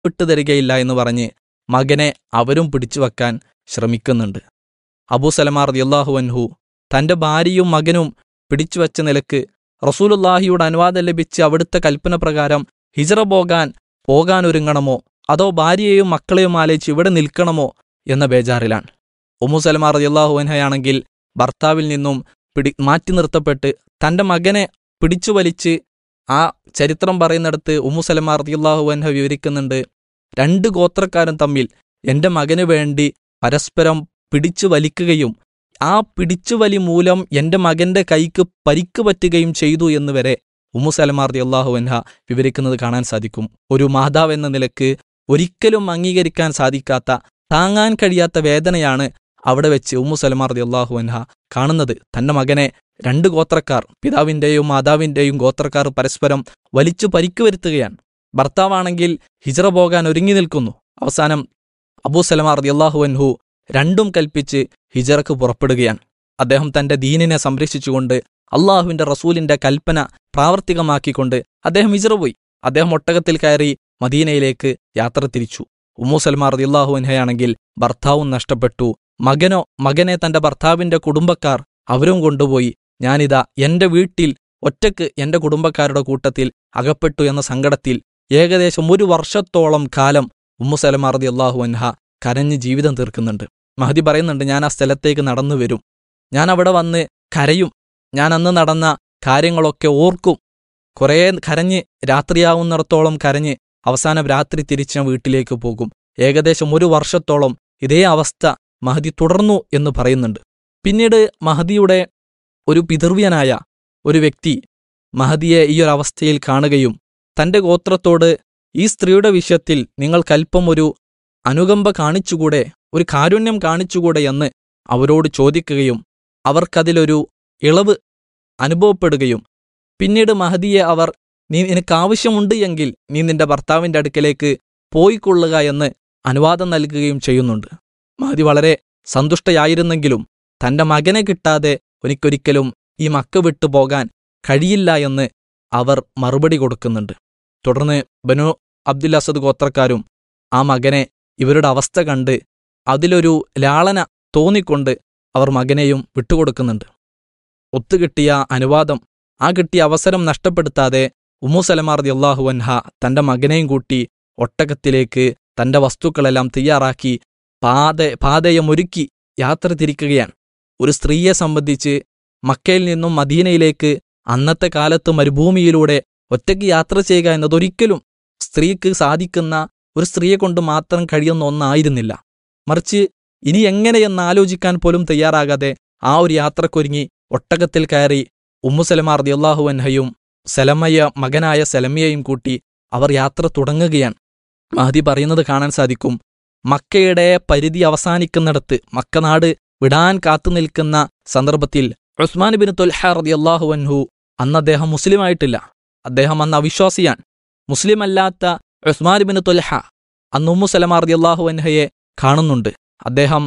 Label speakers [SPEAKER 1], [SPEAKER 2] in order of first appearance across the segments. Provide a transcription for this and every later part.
[SPEAKER 1] വിട്ടുതരികയില്ല എന്ന് പറഞ്ഞ് മകനെ അവരും പിടിച്ചു വെക്കാൻ ശ്രമിക്കുന്നുണ്ട് അബൂ സലമാർ റളിയല്ലാഹു അൻഹു തന്റെ ഭാര്യയും മകനും പിടിച്ചു വച്ച നിലക്ക് റസൂലുള്ളാഹിയുടെ അനുവാദം ലഭിച്ച് അവിടുത്തെ കൽപ്പന പ്രകാരം ഹിജറ പോകാൻ പോകാൻ ഒരുങ്ങണമോ അതോ ഭാര്യയെയും മക്കളെയും ആലോചിച്ച് ഇവിടെ നിൽക്കണമോ എന്ന ബേജാറിലാണ് ഉമ്മു സലമാ റളിയല്ലാഹു അൻഹയാണെങ്കിൽ ഭർത്താവിൽ നിന്നും പിടി മാറ്റി നിർത്തപ്പെട്ട് തന്റെ മകനെ പിടിച്ചു വലിച്ച് ആ ചരിത്രം പറയുന്നിടത്ത് ഉമ്മു സലമാ റളിയല്ലാഹു അൻഹ വിവരിക്കുന്നുണ്ട് രണ്ട് ഗോത്രക്കാരും തമ്മിൽ എന്റെ മകന് വേണ്ടി പരസ്പരം പിടിച്ചു വലിക്കുകയും ആ പിടിച്ചുവലി മൂലം എന്റെ മകന്റെ കൈക്ക് പരിക്ക് പറ്റുകയും ചെയ്തു എന്ന് വരെ ഉമ്മു സലമാർ അള്ളാഹു അൻഹ വിവരിക്കുന്നത് കാണാൻ സാധിക്കും ഒരു മാതാവ് എന്ന നിലക്ക് ഒരിക്കലും അംഗീകരിക്കാൻ സാധിക്കാത്ത താങ്ങാൻ കഴിയാത്ത വേദനയാണ് അവിടെ വെച്ച് ഉമ്മു സലമാർ അള്ളാഹു അൻഹ കാണുന്നത് തന്റെ മകനെ രണ്ട് ഗോത്രക്കാർ പിതാവിന്റെയും മാതാവിന്റെയും ഗോത്രക്കാർ പരസ്പരം വലിച്ചു പരിക്ക് വരുത്തുകയാണ് ഭർത്താവാണെങ്കിൽ ഹിജറ പോകാൻ ഒരുങ്ങി നിൽക്കുന്നു അവസാനം അബൂ സലമാർ അള്ളാഹു അൻഹു രണ്ടും കൽപ്പിച്ച് ഹിജറക്ക് പുറപ്പെടുകയാണ് അദ്ദേഹം തന്റെ ദീനിനെ സംരക്ഷിച്ചുകൊണ്ട് അള്ളാഹുവിന്റെ റസൂലിന്റെ കൽപ്പന പ്രാവർത്തികമാക്കിക്കൊണ്ട് അദ്ദേഹം ഹിജറ പോയി അദ്ദേഹം ഒട്ടകത്തിൽ കയറി മദീനയിലേക്ക് യാത്ര തിരിച്ചു ഉമ്മു സൽമാർ റളിയല്ലാഹു അൻഹയാണെങ്കിൽ ഭർത്താവും നഷ്ടപ്പെട്ടു മകനോ മകനെ തന്റെ ഭർത്താവിന്റെ കുടുംബക്കാർ അവരും കൊണ്ടുപോയി ഞാനിതാ എന്റെ വീട്ടിൽ ഒറ്റക്ക് എന്റെ കുടുംബക്കാരുടെ കൂട്ടത്തിൽ അകപ്പെട്ടു എന്ന സങ്കടത്തിൽ ഏകദേശം ഒരു വർഷത്തോളം കാലം ഉമ്മു സലമാർ റളിയല്ലാഹു അൻഹ കരഞ്ഞ് ജീവിതം തീർക്കുന്നുണ്ട് മഹദി പറയുന്നുണ്ട് ഞാൻ ആ സ്ഥലത്തേക്ക് നടന്നു വരും ഞാൻ അവിടെ വന്ന് കരയും ഞാൻ അന്ന് നടന്ന കാര്യങ്ങളൊക്കെ ഓർക്കും കുറേ കരഞ്ഞ് രാത്രിയാവുന്നിടത്തോളം കരഞ്ഞ് അവസാനം രാത്രി തിരിച്ച് ഞാൻ വീട്ടിലേക്ക് പോകും ഏകദേശം ഒരു വർഷത്തോളം ഇതേ അവസ്ഥ മഹദി തുടർന്നു എന്ന് പറയുന്നുണ്ട് പിന്നീട് മഹദിയുടെ ഒരു പിതൃവ്യനായ ഒരു വ്യക്തി മഹദിയെ ഈ ഒരു അവസ്ഥയിൽ കാണുകയും തന്റെ ഗോത്രത്തോട് ഈ സ്ത്രീയുടെ വിഷയത്തിൽ നിങ്ങൾക്കല്പം ഒരു അനുകമ്പ കാണിച്ചുകൂടെ ഒരു കാരുണ്യം കാണിച്ചുകൂടെ എന്ന് അവരോട് ചോദിക്കുകയും അവർക്കതിലൊരു ഇളവ് അനുഭവപ്പെടുകയും പിന്നീട് മഹദിയെ അവർ നീ നിനക്ക് ആവശ്യമുണ്ട് എങ്കിൽ നീ നിന്റെ ഭർത്താവിന്റെ അടുക്കലേക്ക് പോയിക്കൊള്ളുക എന്ന് അനുവാദം നൽകുകയും ചെയ്യുന്നുണ്ട് മഹദി വളരെ സന്തുഷ്ടയായിരുന്നെങ്കിലും തന്റെ മകനെ കിട്ടാതെ എനിക്കൊരിക്കലും ഈ മക്ക വിട്ടു പോകാൻ കഴിയില്ല എന്ന് അവർ മറുപടി കൊടുക്കുന്നുണ്ട് തുടർന്ന് ബനു അബ്ദുൽ അസദ് ഗോത്രക്കാരും ആ മകനെ ഇവരുടെ അവസ്ഥ കണ്ട് അതിലൊരു ലാളന തോന്നിക്കൊണ്ട് അവർ മകനെയും വിട്ടുകൊടുക്കുന്നുണ്ട് ഒത്തുകിട്ടിയ അനുവാദം ആ കിട്ടിയ അവസരം നഷ്ടപ്പെടുത്താതെ ഉമ്മു സലമാർ അള്ളാഹു അൻഹ തന്റെ മകനെയും കൂട്ടി ഒട്ടകത്തിലേക്ക് തന്റെ വസ്തുക്കളെല്ലാം തയ്യാറാക്കി പാത പാതയമൊരുക്കി യാത്ര തിരിക്കുകയാണ് ഒരു സ്ത്രീയെ സംബന്ധിച്ച് മക്കയിൽ നിന്നും മദീനയിലേക്ക് അന്നത്തെ കാലത്ത് മരുഭൂമിയിലൂടെ ഒറ്റയ്ക്ക് യാത്ര ചെയ്യുക എന്നതൊരിക്കലും സ്ത്രീക്ക് സാധിക്കുന്ന ഒരു സ്ത്രീയെ കൊണ്ട് മാത്രം കഴിയുന്ന ഒന്നായിരുന്നില്ല മറിച്ച് ഇനി എങ്ങനെയെന്ന് ആലോചിക്കാൻ പോലും തയ്യാറാകാതെ ആ ഒരു യാത്രക്കൊരുങ്ങി ഒട്ടകത്തിൽ കയറി ഉമ്മുസലമാർ ദിയല്ലാഹു അൻഹയും സലമയ മകനായ സലമിയയും കൂട്ടി അവർ യാത്ര തുടങ്ങുകയാണ് മഹദി പറയുന്നത് കാണാൻ സാധിക്കും മക്കയുടെ പരിധി അവസാനിക്കുന്നിടത്ത് മക്കനാട് വിടാൻ കാത്തുനിൽക്കുന്ന സന്ദർഭത്തിൽ ഉസ്മാൻ ബിൻ തുൽഹ റളിയല്ലാഹു അൻഹു അന്ന് അദ്ദേഹം മുസ്ലിമായിട്ടില്ല അദ്ദേഹം അന്ന് അവിശ്വാസിയാണ് മുസ്ലിം അല്ലാത്ത ഉസ്മാൻ ബിൻ തുൽഹ അന്ന് ഉമ്മു സലമ റളിയല്ലാഹു അൻഹയെ കാണുന്നുണ്ട് അദ്ദേഹം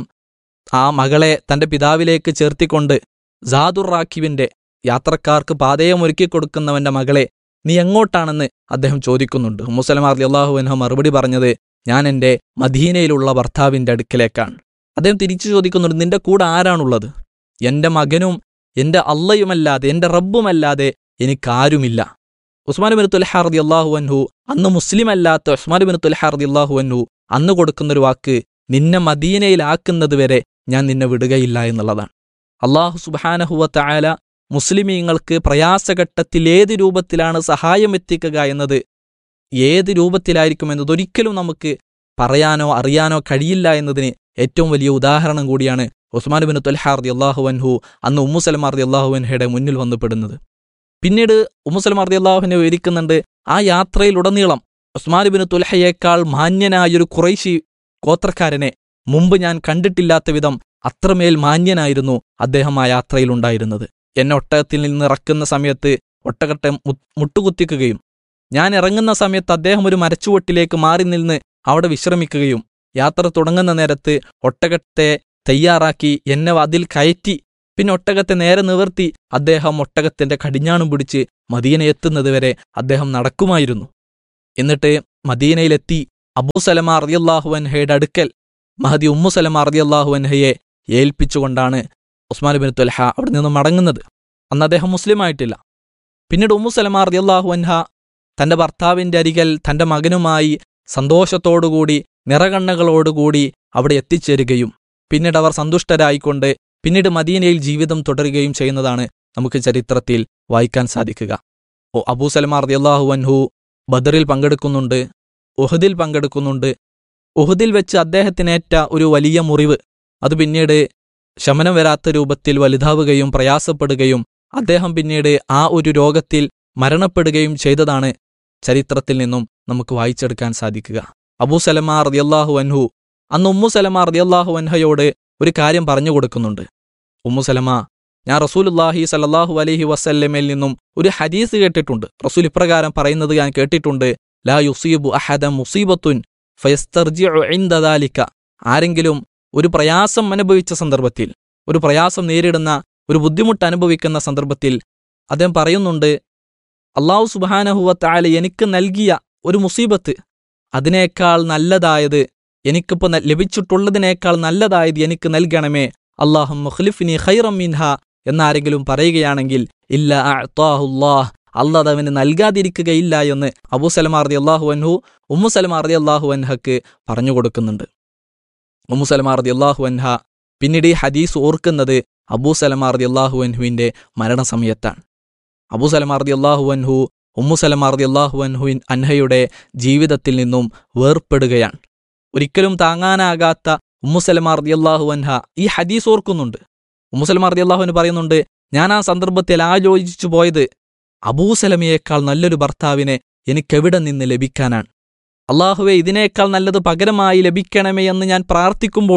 [SPEAKER 1] ആ മകളെ തന്റെ പിതാവിലേക്ക് ചേർത്തിക്കൊണ്ട് ജാദുർ റാഖിബിന്റെ യാത്രക്കാർക്ക് പാതയം ഒരുക്കി കൊടുക്കുന്നവന്റെ മകളെ നീ എങ്ങോട്ടാണെന്ന് അദ്ദേഹം ചോദിക്കുന്നുണ്ട് മുസലമാർ അള്ളാഹു അൻഹ മറുപടി പറഞ്ഞത് ഞാൻ എൻ്റെ മദീനയിലുള്ള ഭർത്താവിന്റെ അടുക്കലേക്കാണ് അദ്ദേഹം തിരിച്ചു ചോദിക്കുന്നുണ്ട് നിന്റെ കൂടെ ആരാണുള്ളത് എന്റെ മകനും എന്റെ അള്ളയുമല്ലാതെ എന്റെ റബ്ബുമല്ലാതെ എനിക്കാരുമില്ല ഉസ്മാൻ ബിൻ തുൽഹാർദി അള്ളാഹു അൻഹു അന്ന് മുസ്ലിം അല്ലാത്ത ഉസ്മാൻ ബിൻ തുൽഹാർദി അള്ളാഹു അൻഹു അന്ന് കൊടുക്കുന്നൊരു വാക്ക് നിന്നെ മദീനയിലാക്കുന്നത് വരെ ഞാൻ നിന്നെ വിടുകയില്ല എന്നുള്ളതാണ് അള്ളാഹു സുബാനഹുവ തായാല മുസ്ലിമീങ്ങൾക്ക് പ്രയാസഘട്ടത്തിൽ ഏത് രൂപത്തിലാണ് സഹായം എത്തിക്കുക എന്നത് ഏത് രൂപത്തിലായിരിക്കും എന്നത് ഒരിക്കലും നമുക്ക് പറയാനോ അറിയാനോ കഴിയില്ല എന്നതിന് ഏറ്റവും വലിയ ഉദാഹരണം കൂടിയാണ് ഉസ്മാൻ ബിൻ തുൽഹാർദി അള്ളാഹു അൻഹു അന്ന് ഉമ്മു സലമാർദി അള്ളാഹു അൻഹയുടെ മുന്നിൽ വന്നു പെടുന്നത് പിന്നീട് ഉമ്മു സലമാർദി അള്ളാഹുവിനെ വിവരിക്കുന്നുണ്ട് ആ യാത്രയിലുടനീളം ഉസ്മാൻ ബിൻ തുൽഹയേക്കാൾ മാന്യനായൊരു കുറൈശി ഗോത്രക്കാരനെ മുമ്പ് ഞാൻ കണ്ടിട്ടില്ലാത്ത വിധം അത്രമേൽ മാന്യനായിരുന്നു അദ്ദേഹം ആ യാത്രയിലുണ്ടായിരുന്നത് എന്നെ ഒട്ടകത്തിൽ നിന്ന് ഇറക്കുന്ന സമയത്ത് ഒട്ടകത്തെ മുട്ടുകുത്തിക്കുകയും ഞാൻ ഇറങ്ങുന്ന സമയത്ത് അദ്ദേഹം ഒരു മരച്ചുവട്ടിലേക്ക് മാറി നിന്ന് അവിടെ വിശ്രമിക്കുകയും യാത്ര തുടങ്ങുന്ന നേരത്ത് ഒട്ടകത്തെ തയ്യാറാക്കി എന്നെ അതിൽ കയറ്റി പിന്നെ ഒട്ടകത്തെ നേരെ നിവർത്തി അദ്ദേഹം ഒട്ടകത്തിന്റെ കടിഞ്ഞാണും പിടിച്ച് മദീന എത്തുന്നതുവരെ അദ്ദേഹം നടക്കുമായിരുന്നു എന്നിട്ട് മദീനയിലെത്തി അബൂ സലമ റളിയല്ലാഹു അൻഹയുടെ അടുക്കൽ മഹദി ഉമ്മു സലമ റളിയല്ലാഹു അൻഹയെ ഏൽപ്പിച്ചുകൊണ്ടാണ് ഉസ്മാൻ ബിൻ തുൽഹ അവിടെ നിന്ന് മടങ്ങുന്നത് അന്ന് അദ്ദേഹം മുസ്ലിം ആയിട്ടില്ല പിന്നീട് ഉമ്മു സലമ റളിയല്ലാഹു അൻഹ തന്റെ ഭർത്താവിന്റെ അരികൽ തന്റെ മകനുമായി സന്തോഷത്തോടുകൂടി നിറകണ്ണകളോടുകൂടി അവിടെ എത്തിച്ചേരുകയും പിന്നീട് അവർ സന്തുഷ്ടരായിക്കൊണ്ട് പിന്നീട് മദീനയിൽ ജീവിതം തുടരുകയും ചെയ്യുന്നതാണ് നമുക്ക് ചരിത്രത്തിൽ വായിക്കാൻ സാധിക്കുക ഓ അബൂ സലമ റളിയല്ലാഹു അൻഹു ബദറിൽ പങ്കെടുക്കുന്നുണ്ട് ഉഹദിൽ പങ്കെടുക്കുന്നുണ്ട് ഉഹദിൽ വെച്ച് അദ്ദേഹത്തിനേറ്റ ഒരു വലിയ മുറിവ് അത് പിന്നീട് ശമനം വരാത്ത രൂപത്തിൽ വലുതാവുകയും പ്രയാസപ്പെടുകയും അദ്ദേഹം പിന്നീട് ആ ഒരു രോഗത്തിൽ മരണപ്പെടുകയും ചെയ്തതാണ് ചരിത്രത്തിൽ നിന്നും നമുക്ക് വായിച്ചെടുക്കാൻ സാധിക്കുക അബൂ സലമ റളിയല്ലാഹു അൻഹു അന്ന് ഉമ്മു സലമ റളിയല്ലാഹു അൻഹയോട് ഒരു കാര്യം പറഞ്ഞു കൊടുക്കുന്നുണ്ട് ഉമ്മു സലമ ഞാൻ റസൂലുല്ലാഹി സല്ലല്ലാഹു അലൈഹി വസല്ലമയിൽ നിന്നും ഒരു ഹദീസ് കേട്ടിട്ടുണ്ട് റസൂൽ ഇപ്രകാരം പറയുന്നത് ഞാൻ കേട്ടിട്ടുണ്ട് ലാ യുസീബു അഹദ മുസീബത്തുൻ ഫയസ്തർജിഉ ഇൻദ ദാലിക ആരെങ്കിലും ഒരു പ്രയാസം അനുഭവിച്ച സന്ദർഭത്തിൽ ഒരു പ്രയാസം നേരിടുന്ന ഒരു ബുദ്ധിമുട്ട് അനുഭവിക്കുന്ന സന്ദർഭത്തിൽ അദ്ദേഹം പറയുന്നുണ്ട് അള്ളാഹു സുബാനഹുവ താല എനിക്ക് നൽകിയ ഒരു മുസീബത്ത് അതിനേക്കാൾ നല്ലതായത് എനിക്കിപ്പോൾ ന- ലഭിച്ചിട്ടുള്ളതിനേക്കാൾ നല്ലതായത് എനിക്ക് നൽകണമേ അള്ളാഹു മുഖ്ലിഫിനി ഖൈറം മിൻഹ എന്നാരെങ്കിലും പറയുകയാണെങ്കിൽ ഇല്ല അഅ്താഹുല്ലാഹ് അള്ളാഹ് അവന് നൽകാതിരിക്കുകയില്ല എന്ന് അബൂ സലമ റതി അള്ളാഹു അൻഹു ഉമ്മു സലമ റതി അള്ളാഹു അൻഹക്ക് പറഞ്ഞു കൊടുക്കുന്നുണ്ട് ഉമ്മു സലമ റതി അള്ളാഹു അൻഹ പിന്നീട് ഈ ഹദീസ് ഓർക്കുന്നത് അബൂ സലമ റതി അള്ളാഹു അൻഹുവിന്റെ മരണസമയത്താണ് അബൂ സലമ റതി അള്ളാഹു അൻഹു ഉമ്മു സലമ റതി അള്ളാഹു അൻഹു അൻഹയുടെ ജീവിതത്തിൽ നിന്നും വേർപ്പെടുകയാണ് ഒരിക്കലും താങ്ങാനാകാത്ത ഉമ്മു സലമ റതി അള്ളാഹു അൻഹ ഈ ഹദീസ് ഓർക്കുന്നുണ്ട് ഉമ്മു സലമ റതി അള്ളാഹുവിന് പറയുന്നുണ്ട് ഞാൻ ആ സന്ദർഭത്തിൽ ആലോചിച്ചു പോയത് അബൂസലമയേക്കാൾ നല്ലൊരു ഭർത്താവിനെ എനിക്കെവിടെ നിന്ന് ലഭിക്കാനാണ് അള്ളാഹുവെ ഇതിനേക്കാൾ നല്ലത് പകരമായി ലഭിക്കണമേ എന്ന് ഞാൻ പ്രാർത്ഥിക്കുമ്പോൾ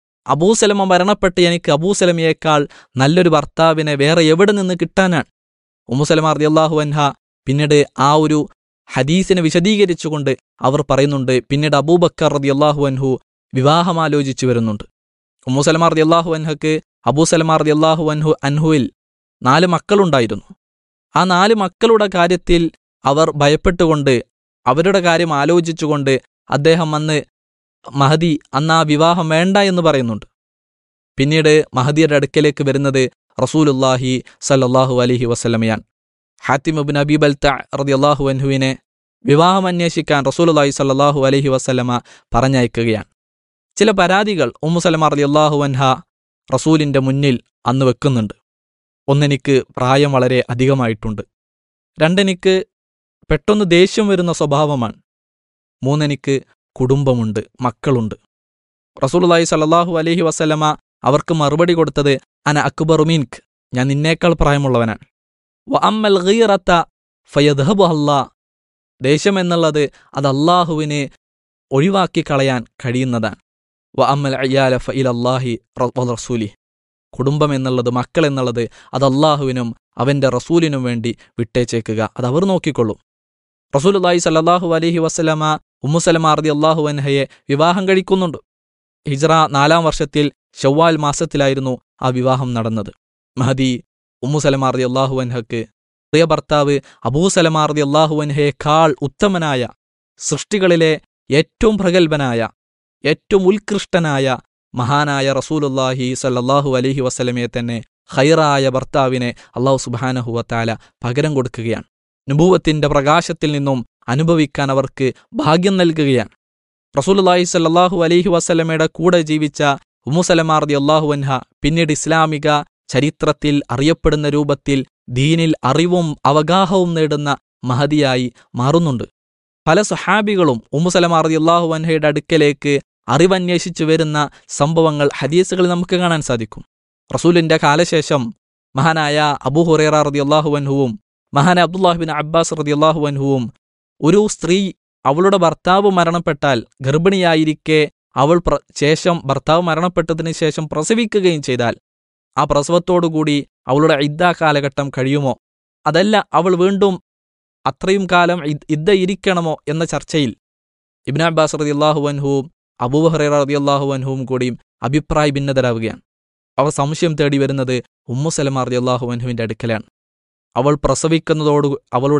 [SPEAKER 1] അബൂസലമ മരണപ്പെട്ട് എനിക്ക് അബൂസലമയേക്കാൾ നല്ലൊരു ഭർത്താവിനെ വേറെ എവിടെ നിന്ന് കിട്ടാനാണ് ഉമ്മുസലമ റതി അള്ളാഹു അൻഹ പിന്നീട് ആ ഒരു ഹദീസിനെ വിശദീകരിച്ചുകൊണ്ട് അവർ പറയുന്നുണ്ട് പിന്നീട് അബൂബക്കർ റതി അള്ളാഹു അൻഹു വിവാഹമാലോചിച്ചു വരുന്നുണ്ട് ഉമ്മുസലമ റതി അള്ളാഹു അൻഹക്ക് അബൂസലമ റതി അള്ളാഹു അൻഹു അൻഹുവിൽ നാല് മക്കളുണ്ടായിരുന്നു ആ നാല് മക്കളുടെ കാര്യത്തിൽ അവർ ഭയപ്പെട്ടുകൊണ്ട് അവരുടെ കാര്യം ആലോചിച്ചുകൊണ്ട് അദ്ദേഹം അന്ന് മഹദി അന്ന് ആ വിവാഹം വേണ്ട എന്ന് പറയുന്നുണ്ട് പിന്നീട് മഹദിയുടെ അടുക്കലേക്ക് വരുന്നത് റസൂലുല്ലാഹി സല്ലല്ലാഹു അലൈഹി വസല്ലമയാൻ ഹാത്തിം അബിൻ അബീബൽ റളിയല്ലാഹു അൻഹുവിനെ വിവാഹം അന്വേഷിക്കാൻ റസൂലുല്ലാഹി സല്ലല്ലാഹു അലൈഹി വസല്ലമ പറഞ്ഞയക്കുകയാണ് ചില പരാതികൾ ഉമ്മു സലമ റളിയല്ലാഹു അൻഹ റസൂലിന്റെ മുന്നിൽ അന്ന് വെക്കുന്നുണ്ട് ഒന്നെനിക്ക് പ്രായം വളരെ അധികമായിട്ടുണ്ട് രണ്ടെനിക്ക് പെട്ടെന്ന് ദേഷ്യം വരുന്ന സ്വഭാവമാണ് മൂന്നെനിക്ക് കുടുംബമുണ്ട് മക്കളുണ്ട് റസൂലുള്ളാഹി സല്ലല്ലാഹു അലൈഹി വസല്ലമ അവർക്ക് മറുപടി കൊടുത്തത് അന അക്ബറു മീൻക് ഞാൻ നിന്നേക്കാൾ പ്രായമുള്ളവനാണ് വ അമ്മൽ ഗീറത്ത ഫയദ്ഹബു അല്ലാ ദേഷ്യം എന്നുള്ളത് അത് അള്ളാഹുവിന് ഒഴിവാക്കി കളയാൻ കഴിയുന്നതാണ് വ അമ്മൽ അയ്യാല ഫഇൽ അല്ലാഹി റസൂലി കുടുംബം എന്നുള്ളത് മക്കൾ എന്നുള്ളത് അത് അള്ളാഹുവിനും അവന്റെ റസൂലിനും വേണ്ടി വിട്ടേച്ചേക്കുക അത് അവർ നോക്കിക്കൊള്ളും റസൂലുള്ളാഹി സല്ലല്ലാഹു അലൈഹി വസല്ലമ ഉമ്മുസലമ റതി അള്ളാഹു അൻഹയെ വിവാഹം കഴിക്കുന്നുണ്ട് ഹിജ്റ നാലാം വർഷത്തിൽ ഷവ്വാൽ മാസത്തിലായിരുന്നു ആ വിവാഹം നടന്നത് മഹദി ഉമ്മുസലമ റതി അള്ളാഹു അൻഹക്ക് പ്രിയ ഭർത്താവ് അബൂസലമ റതി അള്ളാഹു അൻഹയേക്കാൾ ഉത്തമനായ സൃഷ്ടികളിലെ ഏറ്റവും പ്രഗത്ഭനായ ഏറ്റവും ഉത്കൃഷ്ടനായ മഹാനായ റസൂലുല്ലാഹി സല്ലല്ലാഹു അലൈഹി വസല്ലമയെ തന്നെ ഖൈറായ ഭർത്താവിനെ അള്ളാഹു സുബാനഹുവത്താല പകരം കൊടുക്കുകയാണ് നുബൂവത്തിന്റെ പ്രകാശത്തിൽ നിന്നും അനുഭവിക്കാൻ അവർക്ക് ഭാഗ്യം നൽകുകയാണ് റസൂലുല്ലാഹി സല്ലല്ലാഹു അലൈഹി വസല്ലമയുടെ കൂടെ ജീവിച്ച ഉമ്മുസലമാർദി അള്ളാഹു അൻഹ പിന്നീട് ഇസ്ലാമിക ചരിത്രത്തിൽ അറിയപ്പെടുന്ന രൂപത്തിൽ ദീനിൽ അറിവും അവഗാഹവും നേടുന്ന മഹതിയായി മാറുന്നുണ്ട് പല സഹാബികളും ഉമ്മുസലമാർദി അള്ളാഹു അൻഹയുടെ അടുക്കലേക്ക് അറിവന്വേഷിച്ചു വരുന്ന സംഭവങ്ങൾ ഹദീസുകളിൽ നമുക്ക് കാണാൻ സാധിക്കും റസൂലിന്റെ കാലശേഷം മഹാനായ അബൂ ഹുറേറ റതി അള്ളാഹുവൻഹുവും മഹാനായ അബ്ദുല്ലാഹിബിൻ അബ്ബാസ് റതി അള്ളാഹുവൻഹുവും ഒരു സ്ത്രീ അവളുടെ ഭർത്താവ് മരണപ്പെട്ടാൽ ഗർഭിണിയായിരിക്കെ അവൾ പ്ര ശേഷം ഭർത്താവ് മരണപ്പെട്ടതിന് ശേഷം പ്രസവിക്കുകയും ചെയ്താൽ ആ പ്രസവത്തോടുകൂടി അവളുടെ ഇദ്ദ കാലഘട്ടം കഴിയുമോ അതല്ല അവൾ വീണ്ടും അത്രയും കാലം ഇദ്ദ ഇരിക്കണമോ എന്ന ചർച്ചയിൽ ഇബ്ൻ അബ്ബാസ് റതി അള്ളാഹുവൻഹുവും അബൂഹറ റതി അള്ളാഹുവൻഹുവും കൂടിയും അഭിപ്രായ ഭിന്നതരാവുകയാണ് അവർ സംശയം തേടി വരുന്നത് ഉമ്മുസലമ റതി അള്ളാഹുവൻഹുവിന്റെ അടുക്കലാണ് അവൾ പ്രസവിക്കുന്നതോട് അവളുടെ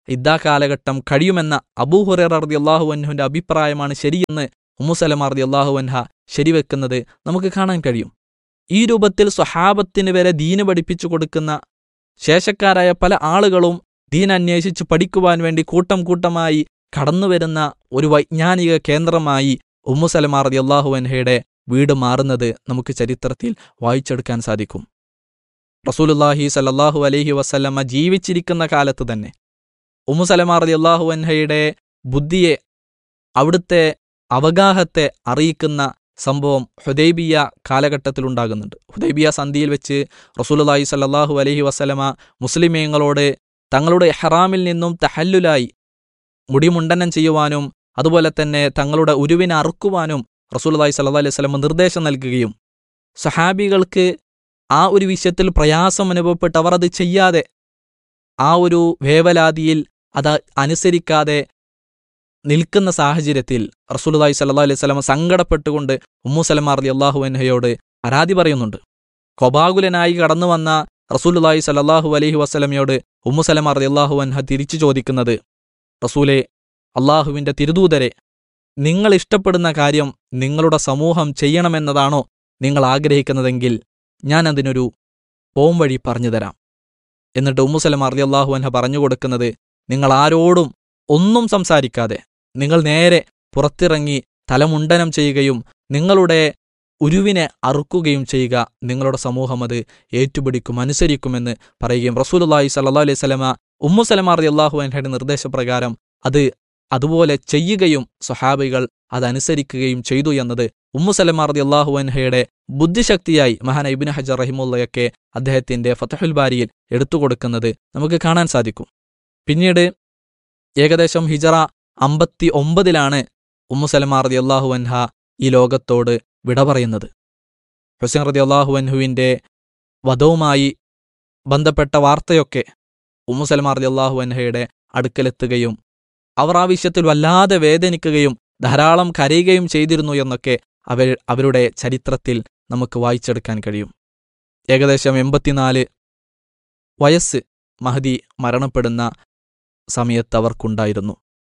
[SPEAKER 1] ഇദ്ദാ കാലഘട്ടം കഴിയുമെന്ന അബൂഹുറ റതി അള്ളാഹു അൻഹുവിന്റെ അഭിപ്രായമാണ് ശരിയെന്ന് ഉമ്മുസലമ റതി അള്ളാഹു അൻഹ ശരിവെക്കുന്നത് നമുക്ക് കാണാൻ കഴിയും ഈ രൂപത്തിൽ സ്വഹാബത്തിന് വരെ ദീന് പഠിപ്പിച്ചു കൊടുക്കുന്ന ശേഷക്കാരായ പല ആളുകളും ദീൻ അന്വേഷിച്ച് പഠിക്കുവാൻ വേണ്ടി കൂട്ടം കൂട്ടമായി കടന്നുവരുന്ന ഒരു വൈജ്ഞാനിക കേന്ദ്രമായി ഉമ്മുസലമ റതി അള്ളാഹു അൻഹയുടെ വീട് മാറുന്നത് നമുക്ക് ചരിത്രത്തിൽ വായിച്ചെടുക്കാൻ സാധിക്കും റസൂലുല്ലാഹി സല്ലാഹു അലൈഹി വസല്ലമ്മ ജീവിച്ചിരിക്കുന്ന കാലത്ത് തന്നെ ഉമ്മുസലമ റതി അള്ളാഹു അൻഹയുടെ ബുദ്ധിയെ അവിടുത്തെ അവഗാഹത്തെ അറിയിക്കുന്ന സംഭവം ഹുദൈബിയ കാലഘട്ടത്തിലുണ്ടാകുന്നുണ്ട് ഹുദൈബിയ സന്ധിയിൽ വെച്ച് റസൂലുല്ലാഹി സല്ലാഹു അലൈഹി വസല്ലമ മുസ്ലിമീങ്ങളോട് തങ്ങളുടെ ഹറാമിൽ നിന്നും തഹല്ലുലായി മുടിമുണ്ടനം ചെയ്യുവാനും അതുപോലെ തന്നെ തങ്ങളുടെ ഉരുവിനെ അറുക്കുവാനും റസൂലുല്ലാഹി സല്ലാ അലൈഹി വസല്ലമ നിർദ്ദേശം നൽകുകയും സഹാബികൾക്ക് ആ ഒരു വിഷയത്തിൽ പ്രയാസം അനുഭവപ്പെട്ട് അവർ അത് ചെയ്യാതെ ആ ഒരു വേവലാതിയിൽ അത് അനുസരിക്കാതെ നിൽക്കുന്ന സാഹചര്യത്തിൽ റസൂലുല്ലാഹി സല്ലാ അലൈഹി സ്വലമ സങ്കടപ്പെട്ടുകൊണ്ട് ഉമ്മു സലമ റലി അള്ളാഹു അൻഹയോട് പരാതി പറയുന്നുണ്ട് കൊബാകുലനായി കടന്നു വന്ന റസൂലുല്ലാഹി സല്ലാഹു അലൈഹി വസ്ലമയോട് ഉമ്മു സലമ റലി അള്ളാഹു അൻഹ തിരിച്ചു ചോദിക്കുന്നത് റസൂലെ അള്ളാഹുവിന്റെ തിരുദൂതരെ നിങ്ങൾ ഇഷ്ടപ്പെടുന്ന കാര്യം നിങ്ങളുടെ സമൂഹം ചെയ്യണമെന്നതാണോ നിങ്ങൾ ആഗ്രഹിക്കുന്നതെങ്കിൽ ഞാൻ അതിനൊരു പോം വഴി പറഞ്ഞു തരാം എന്നിട്ട് ഉമ്മുസലം അർലി അള്ളാഹു അൻഹ പറഞ്ഞു കൊടുക്കുന്നത് നിങ്ങൾ ആരോടും ഒന്നും സംസാരിക്കാതെ നിങ്ങൾ നേരെ പുറത്തിറങ്ങി തലമുണ്ടനം ചെയ്യുകയും നിങ്ങളുടെ ഉരുവിനെ അറുക്കുകയും ചെയ്യുക നിങ്ങളുടെ സമൂഹം അത് ഏറ്റുപിടിക്കും അനുസരിക്കുമെന്ന് പറയുകയും റസൂലുല്ലാഹി സല്ലാ അലൈഹി സ്വലമ ഉമ്മുസലമ അർലി അള്ളാഹു അൻഹയുടെ നിർദ്ദേശപ്രകാരം അത് അതുപോലെ ചെയ്യുകയും സ്വഹാബികൾ അതനുസരിക്കുകയും ചെയ്തു എന്നത് ഉമ്മുസലമ റതി അള്ളാഹു അൻഹയുടെ ബുദ്ധിശക്തിയായി മഹാൻ ഇബിൻ ഹജർ റഹിമുള്ളയൊക്കെ അദ്ദേഹത്തിന്റെ ഫതഹുൽ ബാരിയിൽ എടുത്തുകൊടുക്കുന്നത് നമുക്ക് കാണാൻ സാധിക്കും പിന്നീട് ഏകദേശം ഹിജറ അമ്പത്തി ഒമ്പതിലാണ് ഉമ്മുസലമ റതി അള്ളാഹു അൻഹ ഈ ലോകത്തോട് വിട പറയുന്നത് ഹുസൈൻ റതി അള്ളാഹു അൻഹുവിന്റെ വധവുമായി ബന്ധപ്പെട്ട വാർത്തയൊക്കെ ഉമ്മുസലമ റതി അള്ളാഹു അൻഹയുടെ അടുക്കലെത്തുകയും അവർ ആ വിഷയത്തിൽ വല്ലാതെ വേദനിക്കുകയും ധാരാളം കരയുകയും ചെയ്തിരുന്നു എന്നൊക്കെ അവർ അവരുടെ ചരിത്രത്തിൽ നമുക്ക് വായിച്ചെടുക്കാൻ കഴിയും ഏകദേശം എൺപത്തിനാല് വയസ്സ് മഹദി മരണപ്പെടുന്ന സമയത്ത് അവർക്കുണ്ടായിരുന്നു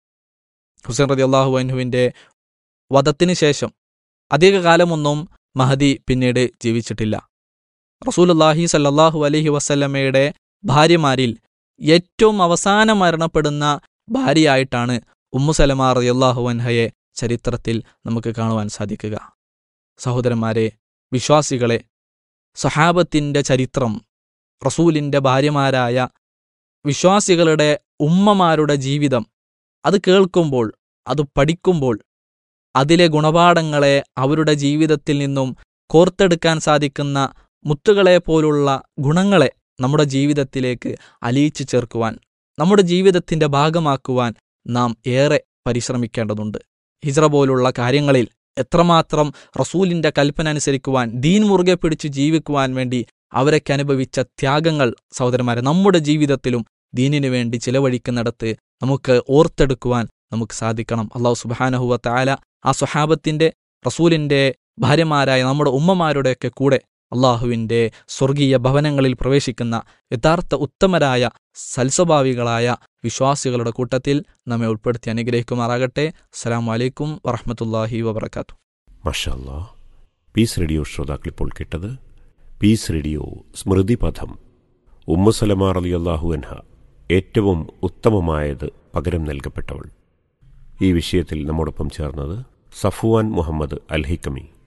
[SPEAKER 1] ഹുസൈൻ റതി അള്ളാഹു അൻഹുവിൻ്റെ വധത്തിന് ശേഷം അധികകാലമൊന്നും മഹദി പിന്നീട് ജീവിച്ചിട്ടില്ല റസൂലുല്ലാഹി സല്ലാഹു അലഹി വസ്ല്ലമ്മയുടെ ഭാര്യമാരിൽ ഏറ്റവും അവസാനം മരണപ്പെടുന്ന ഭാര്യയായിട്ടാണ് ഉമ്മുസലമ റളിയല്ലാഹു അൻഹയെ ചരിത്രത്തിൽ നമുക്ക് കാണുവാൻ സാധിക്കുക സഹോദരന്മാരെ വിശ്വാസികളെ സഹാബത്തിൻ്റെ ചരിത്രം റസൂലിൻ്റെ ഭാര്യമാരായ വിശ്വാസികളുടെ ഉമ്മമാരുടെ ജീവിതം അത് കേൾക്കുമ്പോൾ അത് പഠിക്കുമ്പോൾ അതിലെ ഗുണപാഠങ്ങളെ അവരുടെ ജീവിതത്തിൽ നിന്നും കോർത്തെടുക്കാൻ സാധിക്കുന്ന മുത്തുകളെ പോലുള്ള ഗുണങ്ങളെ നമ്മുടെ ജീവിതത്തിലേക്ക് അലിയിച്ചു ചേർക്കുവാൻ നമ്മുടെ ജീവിതത്തിന്റെ ഭാഗമാക്കുവാൻ നാം ഏറെ പരിശ്രമിക്കേണ്ടതുണ്ട് ഹിജ്റ പോലുള്ള കാര്യങ്ങളിൽ എത്രമാത്രം റസൂലിന്റെ കൽപ്പന അനുസരിക്കുവാൻ ദീൻ മുറുകെ പിടിച്ച് ജീവിക്കുവാൻ വേണ്ടി അവരൊക്കെ അനുഭവിച്ച ത്യാഗങ്ങൾ സഹോദരന്മാരെ നമ്മുടെ ജീവിതത്തിലും ദീനിനു വേണ്ടി ചിലവഴിക്കുന്നിടത്ത് നമുക്ക് ഓർത്തെടുക്കുവാൻ നമുക്ക് സാധിക്കണം അള്ളാഹു സുബാനഹുവ താല ആ സ്വഹാബത്തിന്റെ റസൂലിന്റെ ഭാര്യമാരായ നമ്മുടെ ഉമ്മമാരുടെയൊക്കെ കൂടെ അള്ളാഹുവിൻ്റെ സ്വർഗീയ ഭവനങ്ങളിൽ പ്രവേശിക്കുന്ന യഥാർത്ഥ ഉത്തമരായ സൽസ്വഭാവികളായ വിശ്വാസികളുടെ കൂട്ടത്തിൽ നമ്മെ ഉൾപ്പെടുത്തി അനുഗ്രഹിക്കുമാറാകട്ടെ അസ്സാം വലൈക്കും വറഹമത്തല്ലാഹി വബർക്കാത്തു
[SPEAKER 2] മഷാല്ലാ പീസ് റേഡിയോ ശ്രോതാക്കൾ ഇപ്പോൾ കേട്ടത് പീസ് റേഡിയോ സ്മൃതിപഥം ഉമ്മുസലമാർ അലി അള്ളാഹു അൻഹ ഏറ്റവും ഉത്തമമായത് പകരം നൽകപ്പെട്ടവൾ ഈ വിഷയത്തിൽ നമ്മോടൊപ്പം ചേർന്നത് സഫുവാൻ മുഹമ്മദ് അൽഹിക്കമി